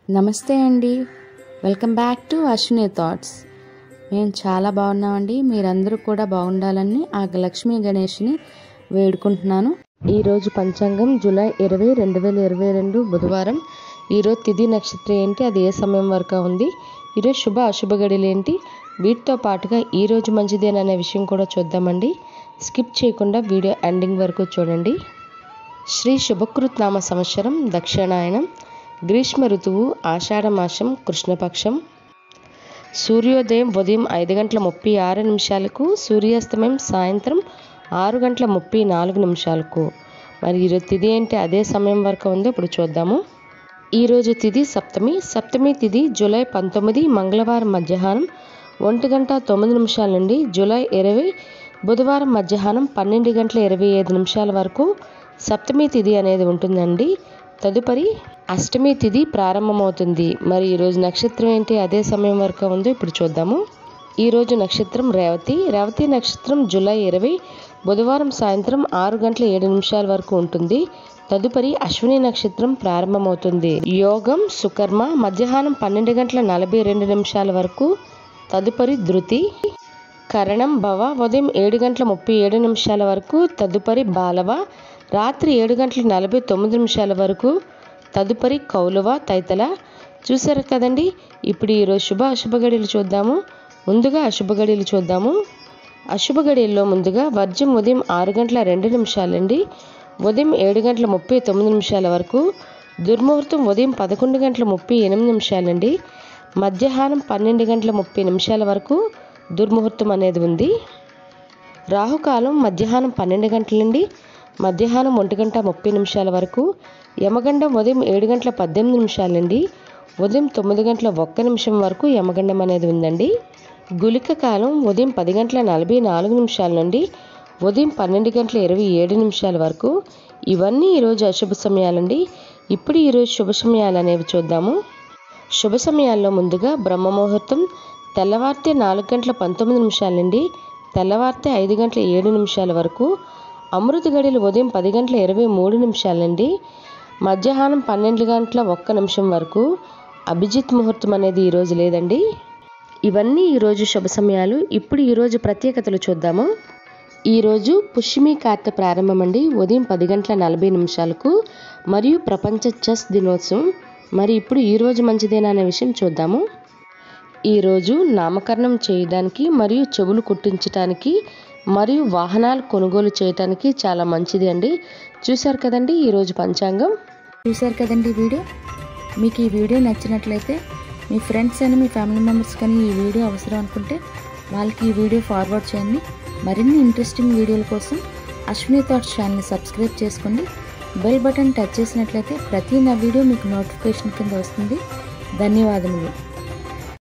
నమస్తే అండి welcome back to Ashwini thoughts మేము చాలా బాగున్నామండి మీరందరూ కూడా బాగుండాలని ఆ లక్ష్మీ గణేష్ని వేడుకుంటున్నాను ఈరోజు పంచాంగం జూలై ఇరవై రెండు వేల ఇరవై రెండు బుధవారం ఈరోజు తిథి నక్షత్రం ఏంటి అది ఏ సమయం వరకు ఉంది ఈరోజు శుభ అశుభ గడియలు ఏంటి వీటితో పాటుగా ఈరోజు మంచిదేననే విషయం కూడా చూద్దామండి స్కిప్ చేయకుండా వీడియో ఎండింగ్ వరకు చూడండి శ్రీ శుభకృత్ నామ సంవత్సరం దక్షిణాయనం గ్రీష్మ ఋతువు ఆషాఢమాసం కృష్ణపక్షం సూర్యోదయం ఉదయం ఐదు గంటల ముప్పై ఆరు నిమిషాలకు సూర్యాస్తమయం సాయంత్రం ఆరు గంటల ముప్పై నాలుగు నిమిషాలకు మరి ఈరోజు తిథి ఏంటి అదే సమయం వరకు ఉందో ఇప్పుడు చూద్దాము ఈరోజు తిథి సప్తమి సప్తమి తిథి జూలై పంతొమ్మిది మంగళవారం మధ్యాహ్నం ఒంటి గంట తొమ్మిది నిమిషాల నుండి జూలై ఇరవై బుధవారం మధ్యాహ్నం పన్నెండు గంటల ఇరవై ఐదు నిమిషాల వరకు సప్తమి తిథి అనేది ఉంటుందండి తదుపరి అష్టమి తిథి ప్రారంభమవుతుంది మరి ఈరోజు నక్షత్రం ఏంటి అదే సమయం వరకు ఉందో ఇప్పుడు చూద్దాము ఈరోజు నక్షత్రం రేవతి రేవతి నక్షత్రం జూలై ఇరవై బుధవారం సాయంత్రం ఆరు గంటల ఏడు నిమిషాల వరకు ఉంటుంది తదుపరి అశ్విని నక్షత్రం ప్రారంభమవుతుంది యోగం సుకర్మ మధ్యాహ్నం పన్నెండు గంటల నలభై రెండు నిమిషాల వరకు తదుపరి ధృతి కరణం భవ ఉదయం ఏడు గంటల ముప్పై ఏడు నిమిషాల వరకు తదుపరి బాలవ రాత్రి ఏడు గంటల నలభై తొమ్మిది నిమిషాల వరకు తదుపరి కౌలవ తైతల చూసారు కదండి ఇప్పుడు ఈరోజు శుభ అశుభ గడియలు చూద్దాము ముందుగా అశుభ గడియలు చూద్దాము అశుభ గడియల్లో ముందుగా వర్జం ఉదయం ఆరు గంటల రెండు నిమిషాలండి ఉదయం ఏడు గంటల ముప్పై తొమ్మిది నిమిషాల వరకు దుర్ముహూర్తం ఉదయం పదకొండు గంటల ముప్పై ఎనిమిది నిమిషాలండి మధ్యాహ్నం పన్నెండు గంటల ముప్పై నిమిషాల వరకు దుర్ముహూర్తం అనేది ఉంది రాహుకాలం మధ్యాహ్నం పన్నెండు గంటల నుండి మధ్యాహ్నం ఒంటి గంట ముప్పై నిమిషాల వరకు యమగండం ఉదయం ఏడు గంటల పద్దెనిమిది నిమిషాల నుండి ఉదయం తొమ్మిది గంటల ఒక్క నిమిషం వరకు యమగండం అనేది ఉందండి గులిక కాలం ఉదయం పది గంటల నలభై నాలుగు నిమిషాల నుండి ఉదయం పన్నెండు గంటల ఇరవై ఏడు నిమిషాల వరకు ఇవన్నీ ఈరోజు అశుభ సమయాలండి ఇప్పుడు ఈరోజు శుభ సమయాలు అనేవి చూద్దాము శుభ సమయాల్లో ముందుగా బ్రహ్మముహూర్తం తెల్లవారితే నాలుగు గంటల పంతొమ్మిది నిమిషాల నుండి తెల్లవారితే ఐదు గంటల ఏడు నిమిషాల వరకు అమృత గడియలు ఉదయం పది గంటల ఇరవై మూడు నిమిషాల నుండి మధ్యాహ్నం పన్నెండు గంటల ఒక్క నిమిషం వరకు అభిజిత్ ముహూర్తం అనేది ఈరోజు లేదండి ఇవన్నీ ఈరోజు శుభ సమయాలు ఇప్పుడు ఈరోజు ప్రత్యేకతలు చూద్దాము ఈరోజు పుష్యమి కార్తె ప్రారంభమండి ఉదయం పది గంటల నలభై నిమిషాలకు మరియు ప్రపంచ చెస్ దినోత్సవం మరి ఇప్పుడు ఈరోజు మంచిదేనా అనే విషయం చూద్దాము ఈరోజు నామకరణం చేయడానికి మరియు చెవులు కుట్టించడానికి మరియు వాహనాలు కొనుగోలు చేయడానికి చాలా మంచిది అండి చూశారు కదండి ఈరోజు పంచాంగం చూశారు కదండి ఈ వీడియో మీకు ఈ వీడియో నచ్చినట్లయితే మీ ఫ్రెండ్స్ అని మీ ఫ్యామిలీ మెంబర్స్ కానీ ఈ వీడియో అవసరం అనుకుంటే వాళ్ళకి ఈ వీడియో ఫార్వర్డ్ చేయండి మరిన్ని ఇంట్రెస్టింగ్ వీడియోల కోసం అశ్విని థాట్స్ ఛానల్ని సబ్స్క్రైబ్ చేసుకోండి బెల్ బటన్ టచ్ చేసినట్లయితే ప్రతి నా వీడియో మీకు నోటిఫికేషన్ కింద వస్తుంది ధన్యవాదములు